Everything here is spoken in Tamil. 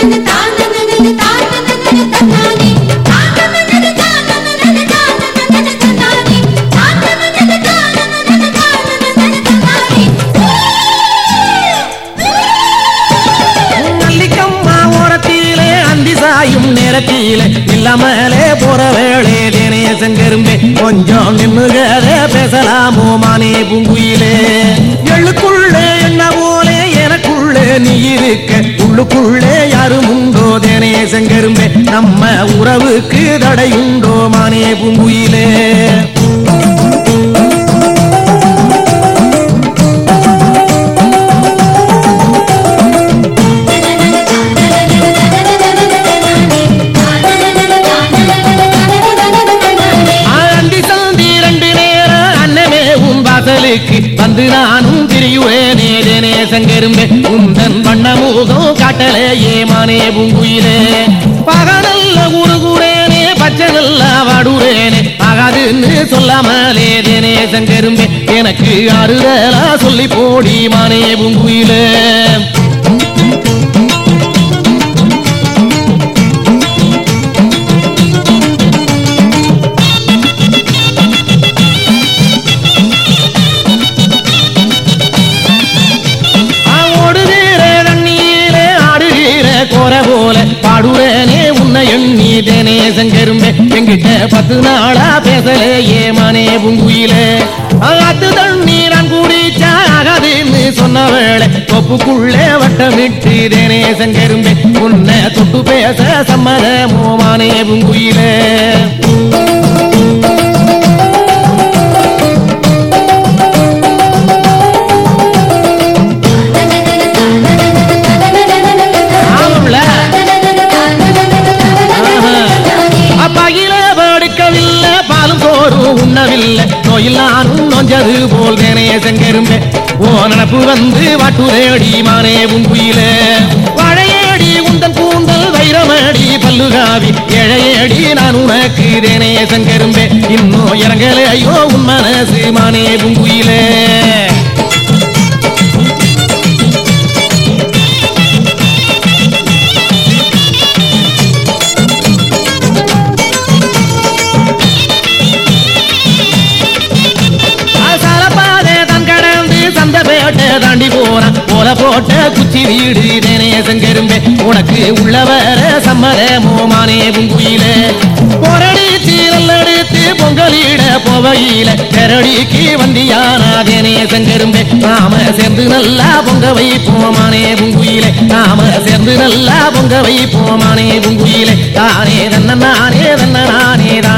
நல்லிக்கம்மா ஓரத்திலே அந்தி சாயும் நேரத்திலே இல்லாமலே போற வேளே தேனைய செங்கரும்பே கொஞ்சம் நின்னுகத பேசலாமோ மானே பூங்குயிலே எள்ளுக்குள்ளே என்ன போலே எனக்குள்ளே நீ இருக்க உள்ளுக்குள்ளே யாரும் உண்டோ தேனைய செங்கரும்பே நம்ம உறவுக்கு தடையுண்டோ மானே பூங்குயிலே ஆண்டி சாந்தி ரெண்டு நேரம் அன்னமே உன் வாசலுக்கு வந்து நானும் திரியுவேனே தேனே சங்கரும்பே உந்தன் வண்ண மூகம் காட்டலே ஏமானே பூங்குயிலே பகனல்ல உருகுறேனே பச்சை நல்ல வாடுறேனே ஆகாதுன்னு சொல்லாமலே தேனே சங்கரும்பே எனக்கு ஆறுதலா சொல்லி போடி மானே பூங்குயிலே ஓடுகிற தண்ணீரே ஆடுகிற கோர போல பாடுறேனே உன்னை எண்ணி தேனே செங்கரும்பே எங்கிட்ட பத்து நாளா பேசலே ஏமானே பூங்குயிலே அத்து தண்ணி நான் குடிச்சா ஆகாதுன்னு சொன்ன வேளை கொப்புக்குள்ளே வட்டமிட்டு தேனே செங்கரும்பே உன்னை தொட்டு பேச சம்மதமோ மானே பூங்குயிலே ஆமாம்ல அப்பகில படுக்கவில்லை பாலும் சோறும் உண்ணவில்லை நோயில் நானும் நொஞ்சது போல் தேனே செங்கரும்பே ஓ நினப்பு வந்து வாட்டுரேடி மானே உங்குயிலே வழையேடி உந்தன் கூந்தல் வைரமடி பல்லுகாவி எழையேடி நான் உனக்கு தேனே செங்கரும்பே இன்னும் இறங்கலே ஐயோ உன் மனசு மானே உங்குயிலே சலப்பாதே தன் கடந்து சந்த பேட்டை தாண்டி போறான் போல போட்ட குச்சி வீடு தேனே செங்கரும்பே உனக்கு உள்ளவர சம்மதமோ மானே பூங்குயிலே பொரடி சீரல்லெடுத்து பொங்கலிட போவையில பெரடிக்கு வந்தியானா தேனே செங்கரும்பே நாம சேர்ந்து நல்லா பொங்க வைப்போமானே பூங்குயிலே நாம சேர்ந்து நல்லா பொங்க வைப்போமானே பூங்குயிலே தானே தன்ன நானே தன்ன நானே தான்